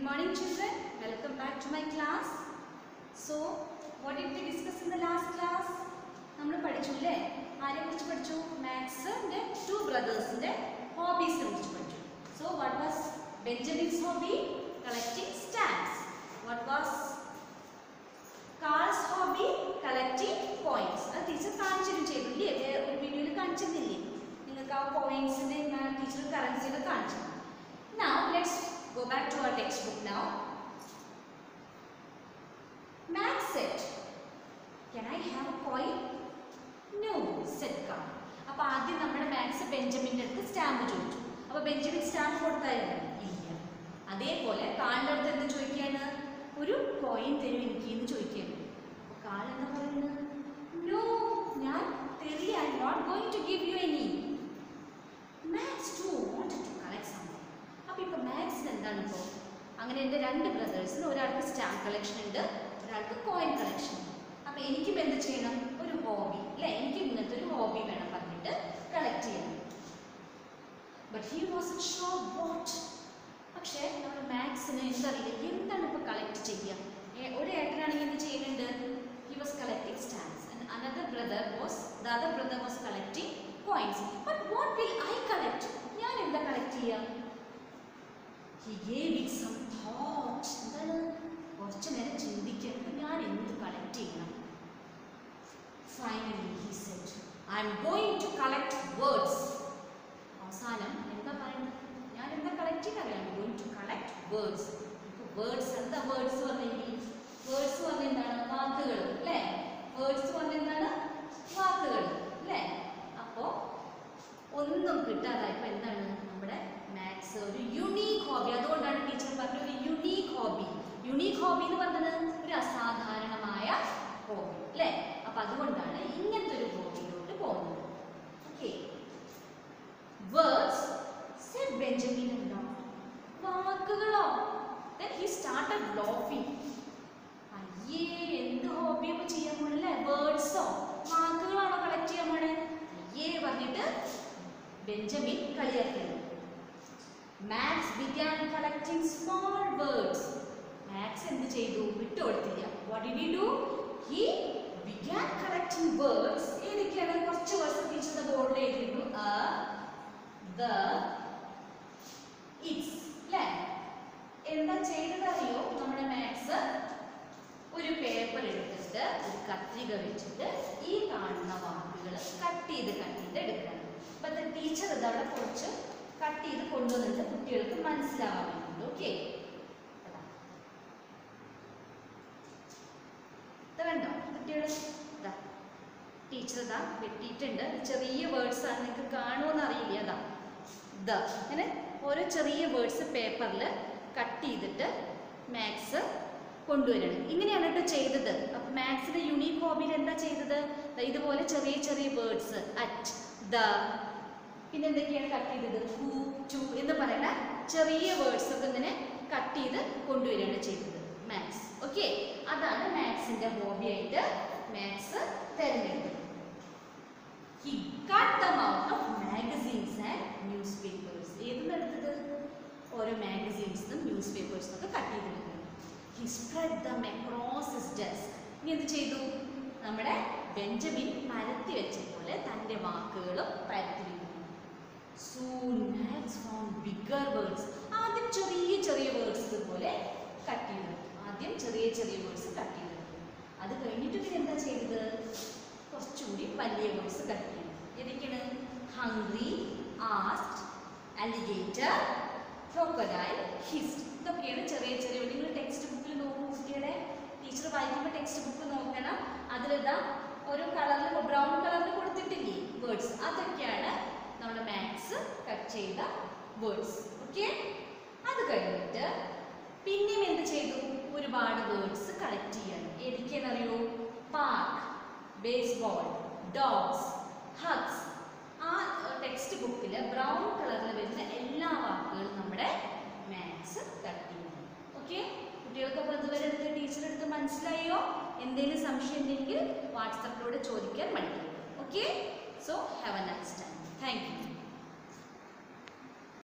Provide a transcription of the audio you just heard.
morning children. Welcome back to my class. So, what did we discuss in the last class? നമ്മൾ പഠിച്ചു അല്ലേ ആരെ കുറിച്ച് പഠിച്ചു മാത്സിന്റെ ടു ബ്രദേഴ്സിന്റെ ഹോബീസിനെ കുറിച്ച് പഠിച്ചു so what was Benjamin's hobby collecting stamps what was Karl's hobby collecting points അത് ടീച്ചർ കാണിച്ചിരും ചെയ്തില്ലേ വേ- ഒരു വീഡിയോയിൽ കാണിച്ചിരുന്നില്ലേ നിങ്ങൾക്ക് ആ പോയിന്റ്സിന്റെ ടീച്ചർ കറൻസിയൊക്കെ കാണിച്ചു Now let's go back to our textbook now. Max said, Can I have a coin? No, said Carl. അപ്പൊ ആദ്യം നമ്മുടെ മാത്സ് ബെഞ്ചമിന്റെ അടുത്ത് സ്റ്റാമ്പ് ചോദിച്ചു അപ്പൊ ബെഞ്ചമിൻ സ്റ്റാമ്പ് കൊടുത്തായിരുന്നു ഇല്ല അതേപോലെ കാളിന്റെ അടുത്ത് എന്ത് ചോദിക്കുകയാണ് ഒരു കോയിൻ തരും എനിക്ക് എന്ന് ചോദിക്കുകയാണ് അപ്പൊ കാൾ എന്താ പറയുന്നത് നോ ഞാൻ തരില്ല I not going to give you any Max to wanted to collect something അപ്പോൾ ഇപ്പോൾ മാത്സിന് എന്താണ് ഇപ്പോൾ അങ്ങനെ എൻ്റെ രണ്ട് ബ്രദേഴ്സിന് ഒരാൾക്ക് സ്റ്റാമ്പ് കളക്ഷൻ ഉണ്ട് ഒരാൾക്ക് കോയിൻ കളക്ഷൻ ഉണ്ട് അപ്പോൾ എനിക്കും എന്ത് ചെയ്യണം ഒരു ഹോബി അല്ലേ എനിക്ക് ഇങ്ങനത്തെ ഒരു ഹോബി വേണം പറഞ്ഞിട്ട് കളക്ട് ചെയ്യണം but he was sure what പക്ഷേ നമ്മുടെ മാത്സിന് എന്തറിയില്ല എന്താണ് ഇപ്പോൾ കളക്ട് ചെയ്യുക ഏ- ഒരു ഏട്ടനാണെങ്കിൽ എന്ത് ചെയ്യുന്നുണ്ട് he was collecting stamps and another brother was the other brother was collecting coins but what will I collect ഞാൻ എന്താ കളക്ട് ചെയ്യുക he gave it some thought എന്താണ് കുറച്ച് നേരം ചിന്തിക്കുക ഞാൻ എന്ത് കളക്ട് ചെയ്യണം finally he said I'm going to collect words അവസാനം എന്താ പറയുന്നത് ഞാൻ എന്താ കളക്ട് ചെയ്യാൻ I'm going to collect words ഇപ്പോൾ വേർഡ്സ് എന്താ വേർഡ്സ് പറഞ്ഞെങ്കിൽ വേർഡ്സ് പറഞ്ഞ എന്താണ് വാക്കുകൾ അല്ലേ വേർഡ്സ് പറഞ്ഞ എന്താണ് വാക്കുകൾ അല്ലേ അപ്പോൾ ഒന്നും കിട്ടാതായപ്പോൾ എന്താണ് നമ്മുടെ മാത്സ് ഒരു യുണീക്ക് ഹോബി അതുകൊണ്ടാണ് ടീച്ചർ പറഞ്ഞ ഒരു യുണീക്ക് ഹോബി യുണീക്ക് ഹോബി എന്ന് പറഞ്ഞത് ഒരു അസാധാരണമായ ഹോബി അല്ലേ അപ്പം അതുകൊണ്ടാണ് ഇങ്ങനത്തെ ഒരു ഹോബിയിലോട്ട് പോകുന്നത് ഓക്കെ വേർഡ്സ് സെഡ് ബെഞ്ചമിൻ ഉണ്ടോ വാക്കുകളോ then he started laughing അയ്യേ എന്ത് ഹോബിയൊക്കെ ചെയ്യാൻ പോണല്ലേ വേർഡ്സോ വാക്കുകളാണോ കളക്ട് ചെയ്യാൻ പോണേ അയ്യേ പറഞ്ഞിട്ട് ബെഞ്ചമിൻ കളിയാക്കുന്നു Max began collecting small words Max എന്ത് ചെയ്തു വിട്ടുകൊടുത്തില്ല what did he do he began collecting words ഏതൊക്കെയാണ് കുറച്ച് വേർഡ്സ് ടീച്ചറുടെ ബോർഡിൽ എഴുതിയിരുന്നു a the ഇറ്റ്സ് അല്ലേ എന്താ ചെയ്തതറിയോ നമ്മുടെ മാത്സ് ഒരു പേപ്പർ എടുത്തിട്ട് ഒരു കത്രിക വെച്ചിട്ട് ഈ കാണുന്ന വാക്കുകൾ കട്ട് ചെയ്ത് കട്ട് ചെയ്ത് എടുക്കണം അപ്പൊ ടീച്ചർ ഇതവിടെ കുറച്ച് കട്ട് ചെയ്ത് കൊണ്ടുവന്നിട്ട് കുട്ടികൾക്ക് മനസ്സിലാവാൻ വേണ്ടിയിട്ട് ഓക്കെ ഇത് കണ്ടോ കുട്ടികൾ ഇതാ ടീച്ചർ ഇതാ വെട്ടിയിട്ടുണ്ട് ചെറിയ വേർഡ്സ് ആണ് നിങ്ങൾക്ക് കാണുമോന്ന് അറിയില്ല അതാ ദ അങ്ങനെ ഓരോ ചെറിയ വേർഡ്സ് പേപ്പറിൽ കട്ട് ചെയ്തിട്ട് മാത്സ് കൊണ്ടുവരണം ഇങ്ങനെയാണ് കേട്ടോ ചെയ്തത് അപ്പം മാത്സിന്റെ യുണീക്ക് ഹോബിയിൽ എന്താ ചെയ്തത് ദാ ഇതുപോലെ ചെറിയ ചെറിയ വേർഡ്സ് അറ്റ് ദ പിന്നെ എന്തൊക്കെയാണ് കട്ട് ചെയ്തത് ഹൂ ടു എന്ന് പറയുന്ന ചെറിയ വേർഡ്സ് ഒക്കെ ഇങ്ങനെ കട്ട് ചെയ്ത് കൊണ്ടുവരികയാണ് ചെയ്തത് മാത്സ് ഓക്കെ അതാണ് മാത്സിന്റെ ഹോബിയായിട്ട് മാത്സ് തിരഞ്ഞെടുത്തത് He cut them out of magazines and newspapers. ഏതിന്ന് എടുത്തത് ഓരോ മാഗസീൻസിനും ന്യൂസ് പേപ്പേഴ്സിനും ഒക്കെ കട്ട് ചെയ്തെടുക്കുന്നത് he spread them across his desk ഇനി എന്ത് ചെയ്തു നമ്മുടെ ബെഞ്ചമിൻ പരത്തി വെച്ച പോലെ തൻ്റെ വാക്കുകളും പരത്തി വെക്കുന്നു soon Max found bigger words ആദ്യം ചെറിയ ചെറിയ വേർഡ്സ് ഇതുപോലെ കട്ട് ചെയ്തെടുത്തു ആദ്യം ചെറിയ ചെറിയ വേർഡ്സ് കട്ട് ചെയ്തെടുത്തു അത് കഴിഞ്ഞിട്ട് പിന്നെ എന്താ ചെയ്തത് കുറച്ചുകൂടി വലിയ വേർഡ്സ് കട്ട് ചെയ്യണം ഏതൊക്കെയാണ് ഹംഗ്രി ആസ്റ്റ് അലിഗേറ്റർ ക്രോക്കഡൈൽ ഹിസ്റ്റ് ഇതൊക്കെയാണ് ചെറിയ ചെറിയ നിങ്ങൾ ടെക്സ്റ്റ് ബുക്കിൽ നോക്കും കുട്ടികളെ ടീച്ചർ വായിക്കുമ്പോൾ ടെക്സ്റ്റ് ബുക്ക് നോക്കണം അതിലിതാ ഓരോ കളറിൽ ബ്രൗൺ കളറിൽ കൊടുത്തിട്ടില്ലേ വേർഡ്സ് അതൊക്കെയാണ് നമ്മുടെ മാത്സ് കട്ട് ചെയ്ത വേർഡ്സ് ഓക്കെ അത് കഴിഞ്ഞിട്ട് പിന്നെയും എന്ത് ചെയ്തു ഒരുപാട് വേർഡ്സ് കളക്ട് ചെയ്യാൻ ഏതൊക്കെയാണെന്നറിയോ പാർക്ക് ബേസ്ബോൾ ഡോഗ്സ് ഹഗ്സ് ആ ടെക്സ്റ്റ് ബുക്കിൽ ബ്രൗൺ കളറിൽ വരുന്ന എല്ലാ വാക്കുകളും നമ്മുടെ മാത്സ് കട്ട് ചെയ്യുന്നു ഓക്കെ കുട്ടികൾക്ക് അപ്പോൾ ഇതുവരെ എടുത്ത് ടീച്ചറെ അടുത്ത് മനസ്സിലായോ എന്തെങ്കിലും സംശയം ഉണ്ടെങ്കിൽ വാട്സപ്പിലൂടെ ചോദിക്കാൻ മടിക്കരുത് okay so have a nice time thank U